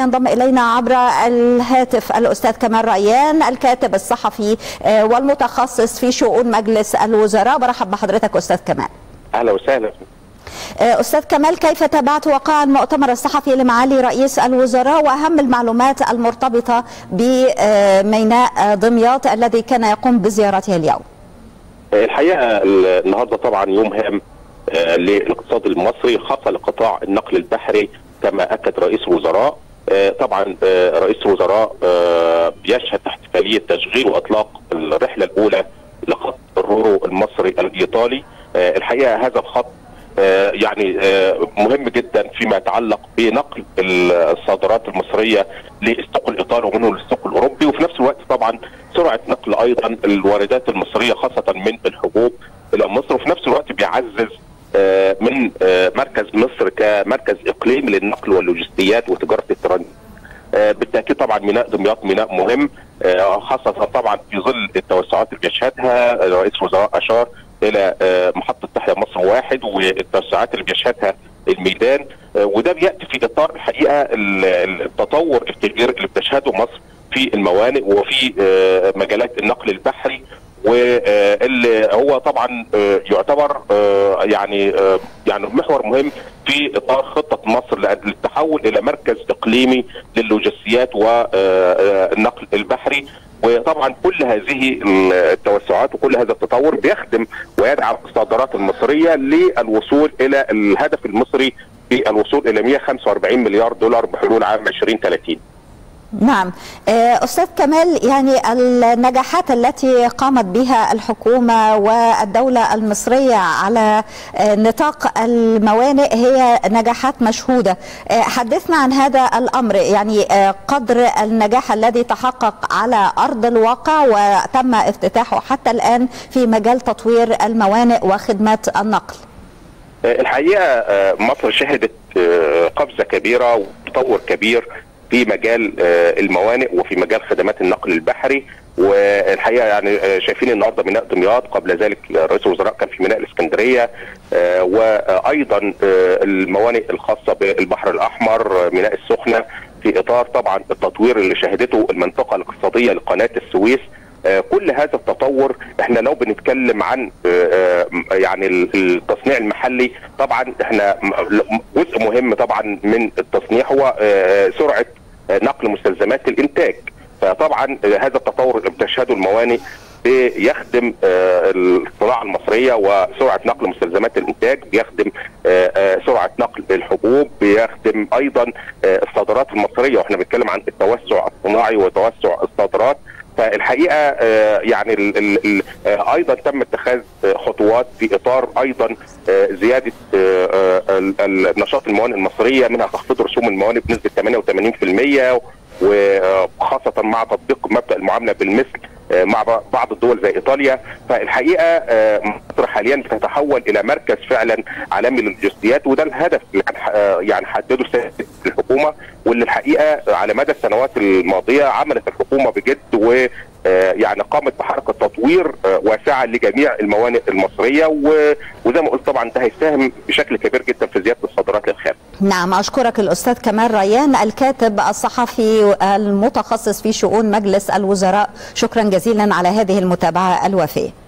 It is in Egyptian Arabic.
ينضم الينا عبر الهاتف الاستاذ كمال ريان الكاتب الصحفي والمتخصص في شؤون مجلس الوزراء برحب بحضرتك استاذ كمال اهلا وسهلا استاذ كمال كيف تابعت وقع المؤتمر الصحفي لمعالي رئيس الوزراء واهم المعلومات المرتبطه بميناء دمياط الذي كان يقوم بزيارته اليوم الحقيقه النهارده طبعا يوم هام للاقتصاد المصري خاصه لقطاع النقل البحري كما اكد رئيس الوزراء طبعا رئيس الوزراء بيشهد احتفاليه تشغيل واطلاق الرحله الاولى لخط الرورو المصري الايطالي الحقيقه هذا الخط يعني مهم جدا فيما يتعلق بنقل الصادرات المصريه للسوق الايطالي ومنه للسوق الاوروبي وفي نفس الوقت طبعا سرعه نقل ايضا الواردات المصريه خاصه من الحبوب الى مصر وفي نفس الوقت بيعزز من مركز مصر كمركز اقليمي للنقل واللوجستيات وتجاره الترانزيت. بالتاكيد طبعا ميناء دمياط ميناء مهم خاصه طبعا في ظل التوسعات اللي بيشهدها رئيس الوزراء اشار الى محطه تحيا مصر واحد والتوسعات اللي بيشهدها الميدان وده بياتي في اطار الحقيقه التطور الكبير اللي بتشهده مصر في الموانئ وفي مجالات النقل البحري واللي هو طبعا يعتبر يعني يعني محور مهم في اطار خطه مصر للتحول الى مركز اقليمي للوجستيات والنقل البحري وطبعا كل هذه التوسعات وكل هذا التطور بيخدم ويدعم الصادرات المصريه للوصول الى الهدف المصري في الوصول الى 145 مليار دولار بحلول عام 2030 نعم استاذ كمال يعني النجاحات التي قامت بها الحكومه والدوله المصريه على نطاق الموانئ هي نجاحات مشهوده حدثنا عن هذا الامر يعني قدر النجاح الذي تحقق على ارض الواقع وتم افتتاحه حتى الان في مجال تطوير الموانئ وخدمات النقل الحقيقه مصر شهدت قفزه كبيره وتطور كبير في مجال الموانئ وفي مجال خدمات النقل البحري والحقيقه يعني شايفين النهارده ميناء دمياط قبل ذلك رئيس الوزراء كان في ميناء الاسكندريه وايضا الموانئ الخاصه بالبحر الاحمر ميناء السخنه في اطار طبعا التطوير اللي شهدته المنطقه الاقتصاديه لقناه السويس كل هذا التطور احنا لو بنتكلم عن يعني التصنيع المحلي طبعا احنا جزء مهم طبعا من التصنيع هو سرعه نقل مستلزمات الانتاج فطبعا هذا التطور اللي بتشهده الموانئ بيخدم الصناعه المصريه وسرعه نقل مستلزمات الانتاج بيخدم سرعه نقل الحبوب بيخدم ايضا الصادرات المصريه واحنا بنتكلم عن التوسع الصناعي وتوسع الصادرات فالحقيقه يعني ال ال ال ايضا تم اتخاذ خطوات في اطار ايضا زياده نشاط الموانئ المصريه منها تخفيض رسوم الموانئ بنسبه 88% وخاصه مع تطبيق مبدا المعامله بالمثل مع بعض الدول زي ايطاليا فالحقيقه مصر حاليا بتتحول الى مركز فعلا عالمي للوجستيات وده الهدف اللي يعني حدده سياده الحكومه واللي الحقيقه على مدى السنوات الماضيه عملت الحكومه بجد و يعني قامت بحركه تطوير واسعه لجميع الموانئ المصريه وزي ما قلت طبعا ده هيساهم بشكل كبير جدا في زياده الصادرات للخارج. نعم اشكرك الاستاذ كمال ريان الكاتب الصحفي المتخصص في شؤون مجلس الوزراء شكرا جزيلا على هذه المتابعه الوافيه.